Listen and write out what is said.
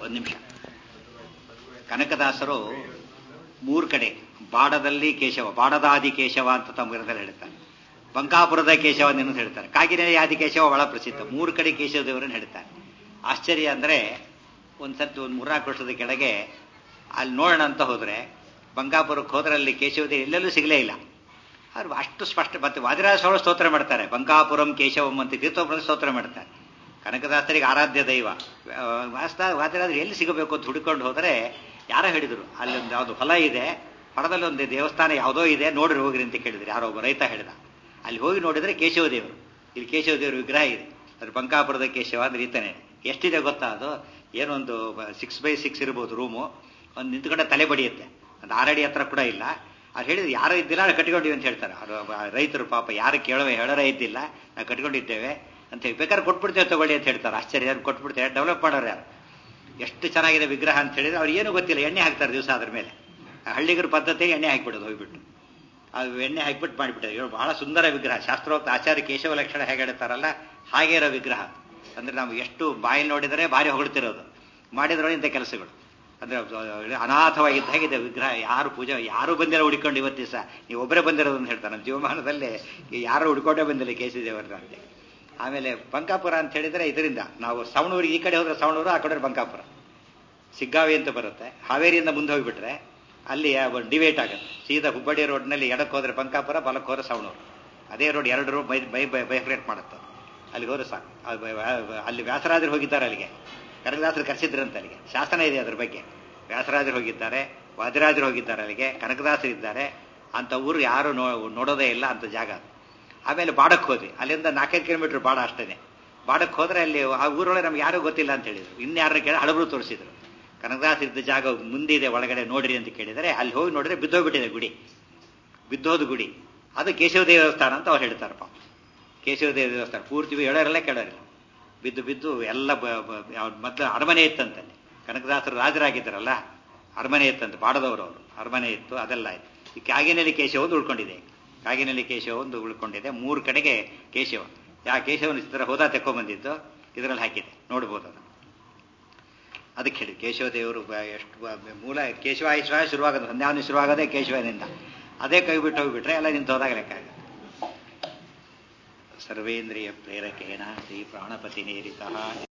ಒಂದು ನಿಮಿಷ ಕನಕದಾಸರು ಮೂರು ಕಡೆ ಬಾಡದಲ್ಲಿ ಕೇಶವ ಬಾಡದಾದಿ ಕೇಶವ ಅಂತ ತಮ್ಮ ಗ್ರಂಥದಲ್ಲಿ ಹೇಳ್ತಾರೆ ಬಂಕಾಪುರದ ಕೇಶವ ಅಂತ ಹೇಳ್ತಾರೆ ಕಾಗಿನೆಲೆ ಆದಿ ಕೇಶವ ಬಹಳ ಪ್ರಸಿದ್ಧ ಮೂರು ಕಡೆ ಕೇಶವ ದೇವರನ್ನು ಹೇಳ್ತಾರೆ ಆಶ್ಚರ್ಯ ಅಂದರೆ ಒಂದು ಸರ್ತಿ ಒಂದು ಮೂರ್ನಾಲ್ಕು ವರ್ಷದ ಕೆಳಗೆ ಅಲ್ಲಿ ನೋಡೋಣ ಅಂತ ಹೋದರೆ ಬಂಕಾಪುರಕ್ಕೆ ಹೋದ್ರೆ ಅಲ್ಲಿ ಕೇಶವದೇವ ಎಲ್ಲೆಲ್ಲೂ ಸಿಗಲೇ ಇಲ್ಲ ಅವ್ರು ಅಷ್ಟು ಸ್ಪಷ್ಟ ಮತ್ತೆ ವಾದಿರಾಜ ಸ್ವಾಮಿ ಸ್ತೋತ್ರ ಮಾಡ್ತಾರೆ ಬಂಕಾಪುರಂ ಕೇಶವಂ ಅಂತ ತೀರ್ಥೋಪುರ ಸ್ತೋತ್ರ ಮಾಡ್ತಾರೆ ಕನಕದಾಸರಿಗೆ ಆರಾಧ್ಯ ದೈವ ವಾಸ್ತ ವಾದಿರಾಜರು ಎಲ್ಲಿ ಸಿಗಬೇಕು ಅಂತ ಹುಡುಕೊಂಡು ಹೋದರೆ ಯಾರೋ ಹೇಳಿದರು ಅಲ್ಲಿ ಒಂದು ಯಾವುದು ಹೊಲ ಇದೆ ಹೊಲದಲ್ಲಿ ಒಂದು ದೇವಸ್ಥಾನ ಯಾವುದೋ ಇದೆ ನೋಡ್ರಿ ಹೋಗ್ರಿ ಅಂತ ಕೇಳಿದ್ರು ಯಾರೋ ಒಬ್ಬ ರೈತ ಹೇಳಿದ ಅಲ್ಲಿ ಹೋಗಿ ನೋಡಿದ್ರೆ ಕೇಶವ ದೇವರು ಇಲ್ಲಿ ಕೇಶವ ದೇವರ ವಿಗ್ರಹ ಇದೆ ಅದ್ರ ಬಂಕಾಪುರದ ಕೇಶವ ಅಂದ್ರೆ ಈತನೇ ಎಷ್ಟಿದೆ ಗೊತ್ತಾ ಅದು ಏನೊಂದು ಸಿಕ್ಸ್ ಬೈ ಸಿಕ್ಸ್ ಇರ್ಬೋದು ರೂಮು ಒಂದು ನಿಂತ್ಕೊಂಡೆ ತಲೆ ಬಡಿಯುತ್ತೆ ಅದು ಆರಡಿ ಹತ್ರ ಕೂಡ ಇಲ್ಲ ಅವ್ರು ಹೇಳಿದ್ರು ಯಾರು ಇದ್ದಿಲ್ಲ ನಾವು ಕಟ್ಕೊಂಡಿವಿ ಅಂತ ಹೇಳ್ತಾರೆ ಅವರು ರೈತರು ಪಾಪ ಯಾರು ಕೇಳುವ ಹೇಳೋರೇ ಇದ್ದಿಲ್ಲ ನಾವು ಕಟ್ಕೊಂಡಿದ್ದೇವೆ ಅಂತ ಹೇಳಿ ಬೇಕಾದ್ರೆ ಕೊಟ್ಬಿಡ್ತೇವೆ ತಗೊಳ್ಳಿ ಅಂತ ಹೇಳ್ತಾರೆ ಆಶ್ಚರ್ಯ ಕೊಟ್ಬಿಡ್ತೇವೆ ಡೆವಲಪ್ ಮಾಡೋರು ಯಾರು ಎಷ್ಟು ಚೆನ್ನಾಗಿದೆ ವಿಗ್ರಹ ಅಂತ ಹೇಳಿದ್ರೆ ಅವ್ರು ಏನು ಗೊತ್ತಿಲ್ಲ ಎಣ್ಣೆ ಹಾಕ್ತಾರೆ ದಿವಸ ಅದ್ರ ಮೇಲೆ ಹಳ್ಳಿಗರ ಪದ್ಧತಿಗೆ ಎಣ್ಣೆ ಹಾಕ್ಬಿಡೋದು ಹೋಗ್ಬಿಟ್ಟು ಅದು ಎಣ್ಣೆ ಹಾಕ್ಬಿಟ್ಟು ಮಾಡಿಬಿಟ್ಟೆ ಇವರು ಬಹಳ ಸುಂದರ ವಿಗ್ರಹ ಶಾಸ್ತ್ರೋಕ್ತ ಆಚಾರ್ಯ ಕೇಶವ ಲಕ್ಷಣ ಹೇಗೆ ಹೇಳ್ತಾರಲ್ಲ ಹಾಗೆ ಇರೋ ವಿಗ್ರಹ ಅಂದ್ರೆ ನಾವು ಎಷ್ಟು ಬಾಯಲ್ಲಿ ನೋಡಿದರೆ ಭಾರಿ ಹೊಗಳ್ತಿರೋದು ಮಾಡಿದ್ರೋ ಇಂಥ ಕೆಲಸಗಳು ಅಂದ್ರೆ ಅನಾಥವಾಗಿದ್ದ ಹಾಗಿದೆ ವಿಗ್ರಹ ಯಾರು ಪೂಜೆ ಯಾರು ಬಂದಿರೋ ಹುಡ್ಕೊಂಡು ಇವತ್ತು ದಿವಸ ನೀವು ಒಬ್ಬರೇ ಬಂದಿರೋದು ಅಂತ ಹೇಳ್ತಾರೆ ನಮ್ಮ ಜೀವಮಾನದಲ್ಲೇ ಯಾರು ಹುಡ್ಕೊಂಡೇ ಬಂದಿಲ್ಲ ಕೇಸಿ ದೇವರನ್ನ ಅಂತ ಆಮೇಲೆ ಬಂಕಾಪುರ ಅಂತ ಹೇಳಿದ್ರೆ ಇದರಿಂದ ನಾವು ಸವಣೂರು ಈ ಕಡೆ ಹೋದ್ರೆ ಸವಣೂರು ಆ ಕಡೆ ಬಂಕಾಪುರ ಸಿಗ್ಗಾವಿ ಅಂತ ಬರುತ್ತೆ ಹಾವೇರಿಯಿಂದ ಮುಂದೆ ಹೋಗಿಬಿಟ್ರೆ ಅಲ್ಲಿ ಒಂದು ಡಿವೇಟ್ ಆಗುತ್ತೆ ಸೀದಾ ಹುಬ್ಬಳ್ಳಿ ರೋಡ್ನಲ್ಲಿ ಎಡಕ್ಕೆ ಹೋದ್ರೆ ಬಂಕಾಪುರ ಬಲಕ್ಕೆ ಹೋದ್ರೆ ಸವಣೂರು ಅದೇ ರೋಡ್ ಎರಡು road by by by bifurcate ಮಾಡುತ್ತೆ ಅಲ್ಲಿಗೆ ಹೋದ್ರೆ ಸಾಕು ಅಲ್ಲಿ ವ್ಯಾಸರಾಜರು ಹೋಗಿದ್ದಾರೆ ಅಲ್ಲಿಗೆ ಕನಕದಾಸರು ಕರೆಸಿದ್ರಂತೆ ಅಲ್ಲಿಗೆ ಶಾಸನ ಇದೆ ಅದ್ರ ಬಗ್ಗೆ ವ್ಯಾಸರಾಜರು ಹೋಗಿದ್ದಾರೆ ವಾದಿರಾಜರು ಹೋಗಿದ್ದಾರೆ ಅಲ್ಲಿಗೆ ಕನಕದಾಸರು ಇದ್ದಾರೆ ಅಂತ ಊರು ಯಾರು ನೋಡೋದೇ ಇಲ್ಲ ಅಂತ ಜಾಗ ಅದು ಆಮೇಲೆ ಬಾಡಕ್ಕೆ ಹೋದ್ವಿ ಅಲ್ಲಿಂದ ನಾಲ್ಕೈದು ಕಿಲೋಮೀಟರ್ ಬಾಡ ಅಷ್ಟೇ ಬಾಡಕ್ಕೆ ಹೋದ್ರೆ ಅಲ್ಲಿ ಆ ಊರೊಳಗೆ ನಮ್ಗೆ ಯಾರೂ ಗೊತ್ತಿಲ್ಲ ಅಂತ ಹೇಳಿದ್ರು ಇನ್ಯಾರನ್ನ ಕೇಳಿ ಹಳಬರು ತೋರಿಸಿದ್ರು ಕನಕದಾಸ ಇದ್ದ ಜಾಗ ಮುಂದಿದೆ ಒಳಗಡೆ ನೋಡ್ರಿ ಅಂತ ಕೇಳಿದರೆ ಅಲ್ಲಿ ಹೋಗಿ ನೋಡಿದ್ರೆ ಬಿದ್ದೋಗ್ಬಿಟ್ಟಿದೆ ಗುಡಿ ಬಿದ್ದೋದು ಗುಡಿ ಅದು ಕೇಶವ ದೇವಸ್ಥಾನ ಅಂತ ಅವ್ರು ಹೇಳ್ತಾರಪ್ಪ ಕೇಶವ ದೇವ ದೇವಸ್ಥಾನ ಪೂರ್ತಿ ಹೇಳೋರಲ್ಲ ಕೇಳೋರಿಲ್ಲ ಬಿದ್ದು ಬಿದ್ದು ಎಲ್ಲ ಮೊದಲು ಅರಮನೆ ಇತ್ತಂತಲ್ಲಿ ಕನಕದಾಸರು ರಾಜರಾಗಿದ್ದಾರಲ್ಲ ಅರಮನೆ ಇತ್ತಂತೆ ಬಾಡದವರು ಅವರು ಅರಮನೆ ಇತ್ತು ಅದೆಲ್ಲ ಆಯ್ತು ಈ ಕಾಗಿನಲ್ಲಿ ಕೇಶವ ಒಂದು ಉಳ್ಕೊಂಡಿದೆ ಕಾಗಿನಲ್ಲಿ ಕೇಶವ ಒಂದು ಉಳ್ಕೊಂಡಿದೆ ಮೂರು ಕಡೆಗೆ ಕೇಶವ ಯಾ ಕೇಶವನ ಚಿತ್ರ ಹೋದ ತೆಕ್ಕೊಂಬಂದಿದ್ದು ಇದರಲ್ಲಿ ಹಾಕಿದೆ ನೋಡ್ಬೋದು ಅದು ಅದಕ್ಕೆ ಹೇಳಿ ಕೇಶವ ದೇವರು ಎಷ್ಟು ಮೂಲ ಕೇಶವ ಐಶ್ವ ಶುರುವಾಗೋದು ಸಂಧ್ಯಾವನ ಶುರುವಾಗೋದೇ ಕೇಶವನಿಂದ ಅದೇ ಕೈ ಬಿಟ್ಟು ಹೋಗ್ಬಿಟ್ರೆ ಎಲ್ಲ ನಿಂತು ಹೋದಾಗ ಲೆಕ್ಕ ಆಗುತ್ತೆ ಸರ್ವೇಂದ್ರಿಯ ಪ್ರೇರಕೇಣ ಶ್ರೀ ಪ್ರಾಣಪತಿ ನೇರಿತ